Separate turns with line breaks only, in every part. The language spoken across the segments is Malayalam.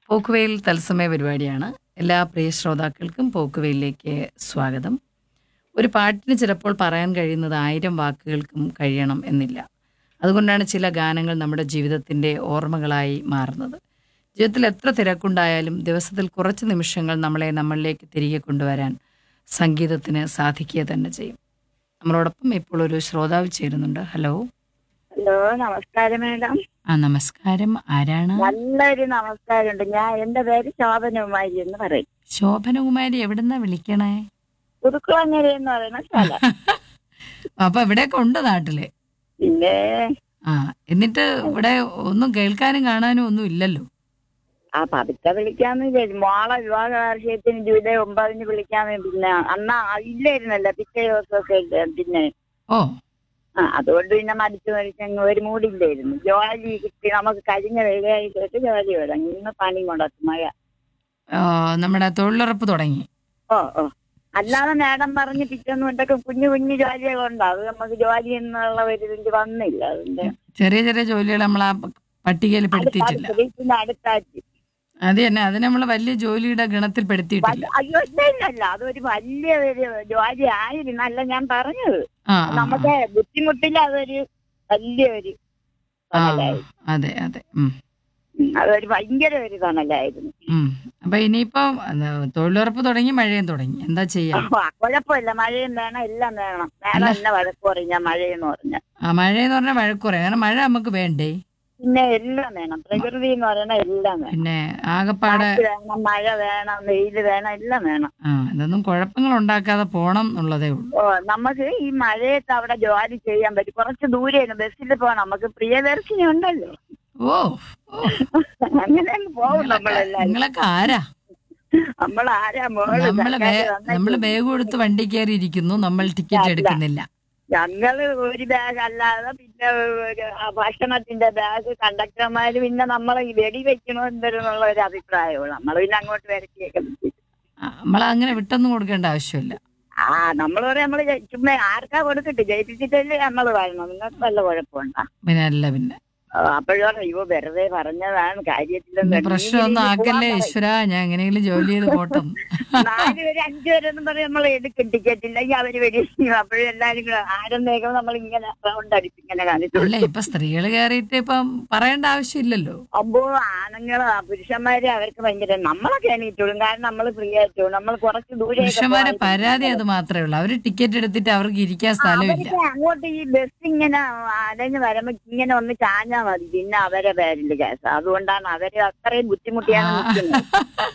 പോക്കുവെയിൽ തത്സമയ പരിപാടിയാണ് എല്ലാ പ്രിയ ശ്രോതാക്കൾക്കും പോക്കുവെയിലേക്ക് സ്വാഗതം ഒരു പാട്ടിന് ചിലപ്പോൾ പറയാൻ കഴിയുന്നത് ആയിരം വാക്കുകൾക്കും കഴിയണം എന്നില്ല അതുകൊണ്ടാണ് ചില ഗാനങ്ങൾ നമ്മുടെ ജീവിതത്തിൻ്റെ ഓർമ്മകളായി മാറുന്നത് ജീവിതത്തിൽ എത്ര തിരക്കുണ്ടായാലും ദിവസത്തിൽ കുറച്ച് നിമിഷങ്ങൾ നമ്മളെ നമ്മളിലേക്ക് തിരികെ കൊണ്ടുവരാൻ സംഗീതത്തിന് സാധിക്കുക തന്നെ ചെയ്യും നമ്മളോടൊപ്പം ഇപ്പോൾ ഒരു ശ്രോതാവ് ചേരുന്നുണ്ട് ഹലോ
ഹലോ നമസ്കാരം മേഡം
ആ നമസ്കാരം ആരാണ്
നല്ലൊരു നമസ്കാരമുണ്ട് ഞാൻ എന്റെ പേര് ശോഭനകുമാരി എന്ന് പറയും
ശോഭനകുമാരി എവിടുന്നാ വിളിക്കണേ
പുതുക്കുളങ്ങര എന്ന് പറയുന്ന സ്ഥലം
അപ്പൊ ഇവിടെയൊക്കെ ഉണ്ട് നാട്ടില്
പിന്നെ
ആ എന്നിട്ട് ഇവിടെ ഒന്നും കേൾക്കാനും കാണാനും ഒന്നും ഇല്ലല്ലോ
ആ പതുക്കെ വിളിക്കാന്ന് വിചാരിച്ചു മോളെ വിവാഹ വാർഷികത്തിന് ജൂലൈ ഒമ്പതിന് വിളിക്കാന്ന് പിന്നെ അന്നാ ഇല്ലായിരുന്നല്ലോ പിറ്റേ ദിവസമൊക്കെ ഇല്ല പിന്നെ
ഓ
ആ അതുകൊണ്ട് പിന്നെ മടിച്ചു മരിച്ചങ്ങ് ഒരു മൂടില്ലായിരുന്നു ജോലി കിട്ടി നമുക്ക് കഴിഞ്ഞ വെള്ളിയാഴ്ച ജോലി തുടങ്ങി ഇന്ന് പണി കൊണ്ടു മഴ
ആ, നമ്മുടെ തൊഴിലുറപ്പ് തുടങ്ങി
ഓ ഓ അല്ലാതെ മേഡം പറഞ്ഞ് പിറ്റേന്ന് കൊണ്ടൊക്കെ കുഞ്ഞു കുഞ്ഞു ജോലിയൊക്കെ ഉണ്ട് അത് നമുക്ക് ജോലി എന്നുള്ള ഒരു ഇതിൽ വന്നില്ല അതിന്റെ
ചെറിയ ചെറിയ ജോലികൾ നമ്മൾ ആ പട്ടികയിൽ പെടുത്തിയിട്ടില്ല
പിന്നെ അടുത്താഴ്ച
അത് തന്നെ അത് നമ്മൾ വലിയ ജോലിയുടെ ഗണത്തിൽ പെടുത്തിയിട്ടില്ല
അയ്യോ ഇല്ല അതൊരു വലിയ ഒരു ജോലി ആയിരുന്നു അല്ല ഞാൻ പറഞ്ഞത്
ആ ആ,
നമുക്ക് ബുദ്ധിമുട്ടില്ല അതൊരു വലിയ ഒരു
ആ, ആ,
തണലായി
അതെ അതെ ഉം,
ഉം, അതൊരു ഭയങ്കര ഒരു തണലായിരുന്നു
ഉം. അപ്പൊ ഇനിയിപ്പോ അത് തൊഴിലുറപ്പ് തുടങ്ങി മഴയും തുടങ്ങി എന്താ ചെയ്യാ
ആ, കുഴപ്പമില്ല മഴയും വേണം എല്ലാം വേണം വേണം എന്നെ വഴക്ക് പറയും ഞാൻ മഴയെന്ന് പറഞ്ഞ
ആ മഴയെന്ന് പറഞ്ഞാൽ മഴക്കുറേ കാരണം മഴ നമുക്ക് വേണ്ടേ
പിന്നെ എല്ലാം വേണം പ്രകൃതി എന്ന് പറയുന്ന എല്ലാം വേണം
പിന്നെ ആകപ്പാടെ
കാറ്റ് വേണം മഴ വേണം വെയിൽ വേണം എല്ലാം വേണം
ആ ഇതൊന്നും കുഴപ്പങ്ങൾ ഉണ്ടാക്കാതെ പോണം എന്നുള്ളതേ ഉള്ളൂ
ഓ നമുക്ക് ഈ മഴയത്ത് അവിടെ ജോലി ചെയ്യാൻ പറ്റും കുറച്ച് ദൂരെയാണ് ബസ്സിൽ പോകണം നമുക്ക് പ്രിയദർശിനി ഉണ്ടല്ലോ
ഓ ഓ
അങ്ങനെ അങ്ങ് പോകും നമ്മളെല്ലാരും
നിങ്ങളൊക്കെ ആരാ
നമ്മൾ ആരാ മോള്
നമ്മള്
സർക്കാര്
ബേ-
തന്ന
നമ്മള് ബാഗ് കൊടുത്ത് വണ്ടി കയറി ഇരിക്കുന്നു നമ്മൾ ടിക്കറ്റ്
അല്ല.
എടുക്കുന്നില്ല
ഞങ്ങള് ഒരു ബാഗ് അല്ലാതെ പിന്നെ ഒരു ആ ഭക്ഷണത്തിന്റെ ബാഗ് കണ്ടക്ടർമാര് പിന്നെ നമ്മളെ ഈ വെടി വെക്കണോ എന്നുള്ള ഒരു അഭിപ്രായമുള്ളൂ നമ്മൾ പിന്നെ അങ്ങോട്ട് വരക്കിയൊക്കെ
ആ, നമ്മള് അങ്ങനെ വിട്ടൊന്നും കൊടുക്കേണ്ട ആവശ്യമില്ല
ആ നമ്മൾ പറയാം നമ്മള് ജയി- ചുമ്മാ ആർക്കാ കൊടുത്തിട്ട് ജയിപ്പിച്ചിട്ടല്ലേ നമ്മൾ വരണം നിങ്ങൾക്ക് വല്ല കുഴപ്പമുണ്ടോ
പിന്നെ അല്ല പിന്നെ
അപ്പോഴും അയ്യോ വെറുതെ പറഞ്ഞതാണ് കാര്യത്തിലൊന്നും
പിന്നെ പ്രശ്നമൊന്നും ആക്കല്ലേ ഈശ്വര ഞാൻ എങ്ങനെയെങ്കിലും ജോലി ചെയ്ത് പോട്ടും
നാല് പേര് അഞ്ചു പേരെന്നും പറയും നമ്മൾ എടുക്കും ടിക്കറ്റ് ഇല്ലെങ്കിൽ അവര് വരും അപ്പോഴും എല്ലാരും കൂടെ ആരും വേഗം നമ്മൾ ഇങ്ങനെ റൗണ്ട് അടിച്ച് ഇങ്ങനെ കാണിച്ചു
അല്ല ഇപ്പൊ സ്ത്രീകൾ കയറിയിട്ട് ഇപ്പം പറയേണ്ട ആവശ്യമില്ലല്ലോ
അപ്പോ ആണുങ്ങള് പുരുഷന്മാര് അവർക്ക് ഭയങ്കര നമ്മളൊക്കെ എണീറ്റോളും കാരണം നമ്മൾ ഫ്രീ ആയിട്ടോളും നമ്മൾ കുറച്ച് ദൂരെ
പുരുഷന്മാരെ പരാതി അത് മാത്രമേ ഉള്ളൂ അവര് ടിക്കറ്റ് എടുത്തിട്ട് അവർക്ക് ഇരിക്കാൻ സ്ഥലമില്ല
അവർക്ക് അങ്ങോട്ട് ഈ ബസ് ഇങ്ങനെ അലഞ്ഞ് വരുമ്പോ ഇങ്ങനെ ഒന്ന് ചാഞ്ഞാ മതി പിന്നെ അവരെ പേരില് കേസ് അതുകൊണ്ടാണ് അവര് അത്രയും ബുദ്ധിമുട്ടിയാണ് നിൽക്കുന്നത്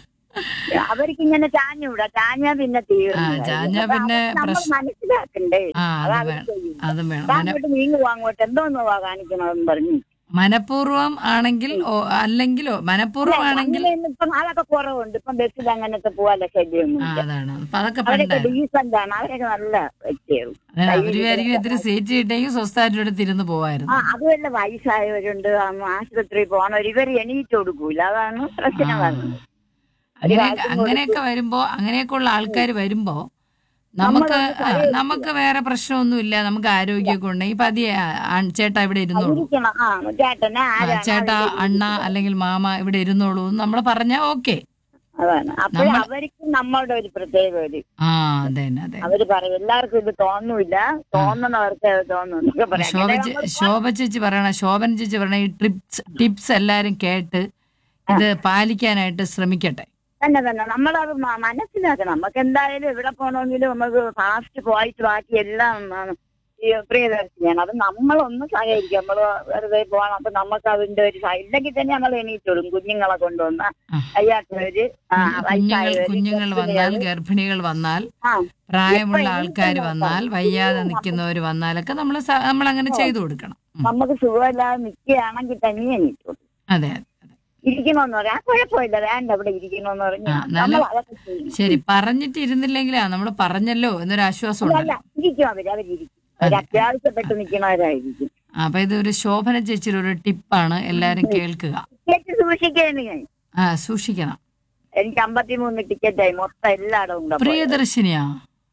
അവർക്ക് ഇങ്ങനെ ചാഞ്ഞൂടാ ചാഞ്ഞാ പിന്നെ തീർന്നു
ആ, ചാഞ്ഞാ പിന്നെ
നമ്മൾ
പ്രശ്നം.
മനസ്സിലാക്കണ്ടേ
ആ
അത്
അത്
അവർ
വേണം
ചെയ്യും
അതും വേണം
ദാ
മന
അങ്ങോട്ട് നീങ്ങുവാ അങ്ങോട്ട് എന്തോന്നുവാ കാണിക്കണമെന്ന് പറഞ്ഞു
മനഃപൂർവ്വം ആണെങ്കിൽ ഓ അല്ലെങ്കിലോ മനഃപൂർവ്വം ആണെങ്കിൽ
അങ്ങനെയൊന്നും ഇപ്പം അതൊക്കെ കുറവുണ്ട് ഇപ്പം ബസ്സിൽ അങ്ങനത്തെ പോവാല്ല ശല്യമൊന്നും
ആ അതാണ് അപ്പൊ അതൊക്കെ
അവരൊക്കെ
പണ്ടായിരുന്നു
ഡീസന്റ് ആണ് അവരൊക്കെ നല്ല വ്യക്തിയാണ്
അതെ, അവര് വിചാരിക്കും ഇത്തിരി സീറ്റ് കിട്ടിയെങ്കിൽ സ്വസ്ഥായിട്ട് ഇവിടെ തിരുന്ന്
ആ
പോവായിരുന്നു
അതുമല്ല വയസ്സായവരുണ്ട് ആ, ആശുപത്രിയിൽ പോകണവർ ഇവർ എണീറ്റ് കൊടുക്കൂല അതാണ് പ്രശ്നം വരുന്നത്
അങ്ങനെയൊക്കെ അങ്ങനെയൊക്കെ വരുമ്പോ അങ്ങനെയൊക്കെ ഉള്ള ആൾക്കാർ വരുമ്പോ നമുക്ക് ആ, നമുക്ക് വേറെ പ്രശ്നമൊന്നുമില്ല നമുക്ക് ആരോഗ്യമൊക്കെ ഉണ്ടെങ്കിൽ പതിയെ ആ, ആ- ചേട്ടാ ഇവിടെ ഇരുന്നോളൂ
ഇരിക്കണം ആ ചേട്ടനെ
ആ,
ആരാണ്
ചേട്ടാ അണ്ണ അല്ലെങ്കിൽ മാമ ഇവിടെ ഇരുന്നോളൂ എന്ന് നമ്മൾ പറഞ്ഞാ ഓക്കെ
അതാണ് അപ്പോൾ അവർക്ക് നമ്മളുടെ ഒരു പ്രത്യേക ഒരു
ആ അതെ തന്നെ അതെ
അവര് പറയും എല്ലാവർക്കും ഇത് തോന്നൂല തോന്നുന്നവർക്ക് അത് തോന്നും എന്നൊക്കെ പറയാം
ശോഭ
അങ്ങനെ
ചേ- ശോഭ ചേച്ചി പറയണ ശോഭന ചേച്ചി പറയണ ഈ ട്രിപ്സ് ടിപ്സ് എല്ലാരും കേട്ട് ഇത് പാലിക്കാനായിട്ട് ശ്രമിക്കട്ടെ
തന്നെ തന്നെ നമ്മളത് മ- മനസ്സിലാക്കണം നമുക്ക് എന്തായാലും എവിടെ പോകണമെങ്കിലും നമുക്ക് ഫാസ്റ്റ് പോയിട്ട് ബാക്കി എല്ലാം ആ, ഈ പ്രിയദർശിനിയാണ് അത് നമ്മളൊന്ന് സഹകരിക്കും നമ്മൾ വെറുതെ പോകണം അപ്പൊ നമുക്ക് അതിന്റെ ഒരു സഹ- ഇല്ലെങ്കിൽ തന്നെ നമ്മൾ എണീറ്റോളും കുഞ്ഞുങ്ങളെ കൊണ്ടുവന്ന
ആ.
അയ്യാത്തവര് ആ,
കുഞ്ഞുങ്ങൾ
വയസ്സായവര്,
കുഞ്ഞുങ്ങൾ വന്നാൽ
ഗർഭിണികള്.
ഗർഭിണികൾ വന്നാൽ
ആ
പ്രായമുള്ള
എപ്പോ
ആൾക്കാർ
എണീറ്റ്
വന്നാൽ
നോക്കാം.
വയ്യാതെ നിൽക്കുന്നവർ വന്നാലൊക്കെ നമ്മൾ നമ്മൾ അങ്ങനെ ചെയ്തു കൊടുക്കണം ഉം.
നമുക്ക് സുഖമില്ലാതെ നിൽക്കുകയാണെങ്കിൽ തന്നെ എണീറ്റോളും
അതെ അതെ
ഇരിക്കണോന്ന് പറയാം കുഴപ്പമില്ല വേണ്ട ഇവിടെ ഇരിക്കണോന്ന് പറഞ്ഞു
ആ,
നമ്മൾ
എന്നാലും
അതൊക്കെ ചെയ്യും
ശരി പറഞ്ഞിട്ട് ഇരുന്നില്ലെങ്കിലാ നമ്മൾ പറഞ്ഞല്ലോ എന്നൊരു ആശ്വാസം
അല്ല
ഉണ്ടല്ലോ
ഇരിക്കും അവര് അവരിരിക്കും അവർ
അതെ.
അത്യാവശ്യപ്പെട്ട് നിൽക്കണവരായിരിക്കും
ആ, അപ്പൊ ഇത് ഒരു ശോഭന ചേച്ചിയുടെ ഒരു ടിപ്പാണ് എല്ലാരും കേൾക്കുക
ടിക്കറ്റ് സൂക്ഷിക്കേണ്ടി ഞാൻ
ആ സൂക്ഷിക്കണം
എനിക്ക് അമ്പത്തിമൂന്ന് ടിക്കറ്റായി മൊത്തം എല്ലായിടവും ഉണ്ട് അപ്പോൾ.
പ്രിയദർശിനിയാ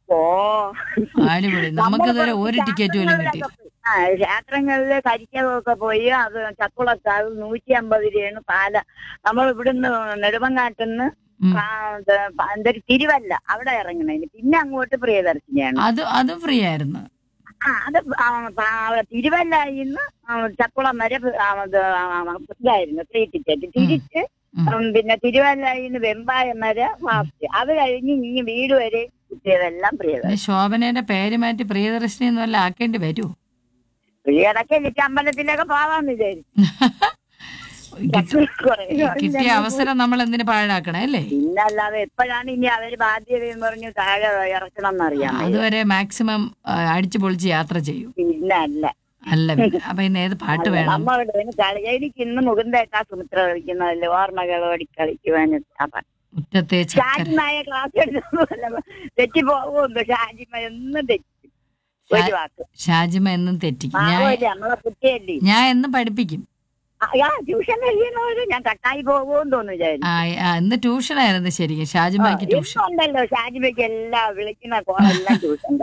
ഓ
അടിപൊളി നമുക്ക് ഇതുവരെ ഒരു ടിക്കറ്റ് പോലും കിട്ടി
ആ ക്ഷേത്രങ്ങളില് കരിക്കകമൊക്കെ പോയി അത് ചക്കുളക്കാവ് നൂറ്റി അമ്പത് രൂപയാണ് പാല നമ്മൾ ഇവിടുന്ന് നെടുമങ്ങാട്ടുന്ന്
ഉം.
എന്തൊരു തിരുവല്ല അവിടെ ഇറങ്ങണേന് പിന്നെ അങ്ങോട്ട് പ്രിയദർശിനിയാണ്
അത് അതും ഫ്രീ ആയിരുന്നു
ആ അത് ആ, ആ, തിരുവല്ലായിന്ന് ചക്കുളം വരെ ആ, ഇത്, ആ, ഇതായിരുന്നു ഫ്രീ ടിക്കറ്റ് തിരിച്ച്
ഉം.
ഉം, പിന്നെ തിരുവല്ലായിന്ന് വെമ്പായം വരെ ഫാസ്റ്റ് അത് കഴിഞ്ഞ് ഇനി വീട് വരെ കിട്ടിയതെല്ലാം പ്രിയദർശിനി
ശോഭനയുടെ പേര് മാറ്റി പ്രിയദർശിനി എന്ന് വല്ല ആക്കേണ്ടി വരുമോ
പ്രിയടക്കെ എനിക്ക് അമ്പലത്തിലൊക്കെ പോവാന്ന് വിചാരിച്ചു
കിട്ടി-
കുറേ
കിട്ടിയ അവസരം നമ്മൾ എന്തിനു പാഴാക്കണേ അല്ലേ
പിന്നല്ലാതെ എപ്പോഴാണ് ഇനി അവര് ബാധ്യത എന്ന് പറഞ്ഞ് താഴെ ഇറക്കണം എന്നറിയാം
അതുവരെ മാക്സിമം അടിച്ചു പൊളിച്ച് യാത്ര ചെയ്യും
പിന്നെ അല്ല
അല്ല പിന്നെ അപ്പൊ ഇന്ന് ഏത് പാട്ട് വേണം
നമ്മളുടെ കളി എനിക്ക് ഇന്ന് മുകുന്ദേട്ടാ സുമിത്ര കളിക്കുന്നതല്ലേ ഓർമ്മകളോടി കളിക്കുവാൻ ആ പാട്ട്
മുറ്റത്തെ ചക്കര
ഷാജിമായ ക്ലാസ് എടുത്തതുപോലെ തെറ്റി പോകുമോ ഷാജിമ എന്നും തെറ്റി ഒരു വാക്ക്
ഷാജിമ എന്നും തെറ്റിക്കും ഞാൻ
മാവല്ലേ നമ്മളെ കുട്ടിയല്ലേ
ഞാൻ എന്നും പഠിപ്പിക്കും
ആ ട്യൂഷൻ കഴിയുന്നവര് ഞാൻ കട്ടായി പോകുമെന്ന് തോന്നുന്നു വിചാരിച്ചു
ആ ആ, ഇന്ന് ട്യൂഷൻ ആയിരുന്നു ശരിക്കും ഷാജിമയ്ക്ക് ട്യൂഷൻ
ഉണ്ടല്ലോ ഷാജിമയ്ക്ക് എല്ലാം വിളിക്കുന്ന കോളെല്ലാം ട്യൂഷൻ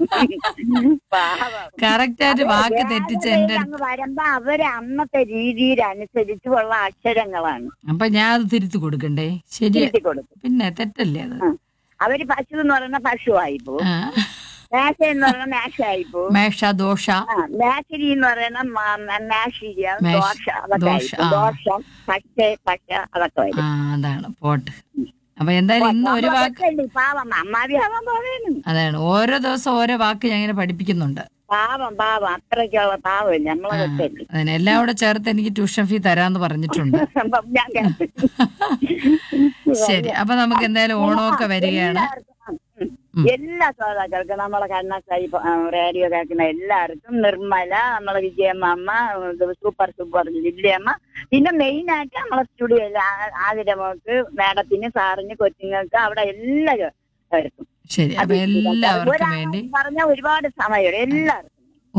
പാവം
കറക്റ്റ് ആയിട്ട് വാക്ക് തെറ്റിച്ച് എന്റെ
അങ്ങ് വരുമ്പോ അവര് അന്നത്തെ രീതിയിലനുസരിച്ചുള്ള അക്ഷരങ്ങളാണ്
അപ്പൊ ഞാൻ അത് തിരുത്തി കൊടുക്കണ്ടേ ശരി
തിരുത്തി കൊടുക്കും
പിന്നെ തെറ്റല്ലേ അത്
അവര് പശു എന്ന് പറയുന്ന പശു ആയിപ്പോ
ആ.
മേശ എന്ന് പറയുന്ന മേശ ആയിപ്പോ
മേഷ ദോഷ
ആ മേശരി എന്ന് പറയുന്ന മേശിരിയ
മേശ-
ദോശ അതൊക്കെ
ദോശ,
ആയിപ്പോ
ആ.
ദോഷം പച്ച പച്ച അതൊക്കെ വരും
ആ അതാണ് പോട്ട് അപ്പൊ എന്തായാലും ഇന്ന് ഒരു വാക്ക്
നമ്മളൊക്കെ പാവം അമ്മാവി ആവാൻ പോവേനും
അതാണ് ഓരോ ദിവസം ഓരോ വാക്ക് ഞാൻ ഇങ്ങനെ പഠിപ്പിക്കുന്നുണ്ട്
പാവം പാവം അത്രയ്ക്കുള്ള പാവം നമ്മളെ കൊച്ചല്ലേ
അതിന് എല്ലാം കൂടെ ചേർത്ത് എനിക്ക് ട്യൂഷൻ ഫീ തരാന്ന് പറഞ്ഞിട്ടുണ്ട്
അപ്പം ഞാൻ കേട്ടു.
ശരി അപ്പൊ നമുക്ക് എന്തായാലും ഓണമൊക്കെ വരികയാണ്
എല്ലാവർക്കും, ഉം, ഉം. എല്ലാ ശ്രോതാക്കൾക്കും നമ്മളെ കണ്ണാസായി റേഡിയോ കേൾക്കുന്ന എല്ലാവർക്കും നിർമ്മല നമ്മളെ വിജയമ്മ ഇത് സൂപ്പർ സൂപ്പർ ലില്ലിയമ്മ പിന്നെ മെയിൻ ആയിട്ട് നമ്മളെ സ്റ്റുഡിയോയിൽ ആതിരമോക്ക് മാഡത്തിന് സാറിന് കൊച്ചുങ്ങൾക്ക് അവിടെ എല്ലാവർക്കും
ശരി അപ്പൊ എല്ലാവർക്കും വേണ്ടി
പറഞ്ഞ ഒരുപാട് സമയം എല്ലാവർക്കും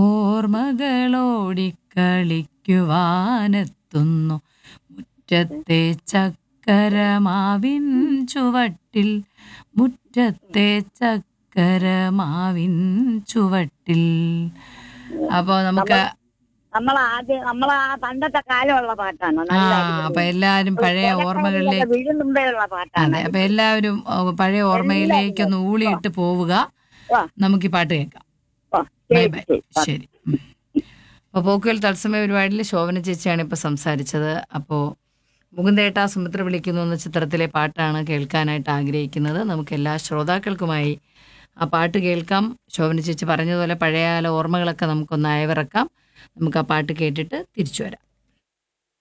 ഓർമ്മകളോടിക്കളിക്കുവാനെത്തുന്നു മുറ്റത്തെ ചക്കരമാവിൻ ചുവട്ടിൽ മുറ്റത്തെ ചക്കരമാവിൻ ചുവട്ടിൽ അപ്പൊ നമുക്ക്
നമ്മൾ ആദ്യം നമ്മളെ ആ പണ്ടത്തെ കാലമുള്ള പാട്ടാണ്
ആ
നല്ല
അപ്പൊ എല്ലാരും പഴയ ഓർമ്മകളിലേക്ക്
വീഴും മുമ്പേയുള്ള പാട്ടാണ്
അതെ അപ്പൊ എല്ലാവരും ഓ, പഴയ ഓർമ്മയിലേക്ക് ഒന്ന് ഊളിയിട്ട് പോവുക
ആ.
നമുക്ക് ഈ പാട്ട് കേൾക്കാം
ഓ,
ബൈ
ശരി,
ബൈ
ശരി.
ശരി ഉം. അപ്പൊ പോക്കുവൽ തത്സമയ പരിപാടിയിൽ ശോഭന ചേച്ചിയാണ് ഇപ്പൊ സംസാരിച്ചത് അപ്പോ മുകുന്ദേട്ട സുമിത്ര വിളിക്കുന്നു എന്ന ചിത്രത്തിലെ പാട്ടാണ് കേൾക്കാനായിട്ട് ആഗ്രഹിക്കുന്നത് നമുക്ക് എല്ലാ ശ്രോതാക്കൾക്കുമായി ആ പാട്ട് കേൾക്കാം ശോഭന ചേച്ചി പറഞ്ഞതുപോലെ പഴയകാല ഓർമ്മകളൊക്കെ നമുക്കൊന്ന് അയവിറക്കാം നമുക്ക് ആ പാട്ട് കേട്ടിട്ട് തിരിച്ചു വരാം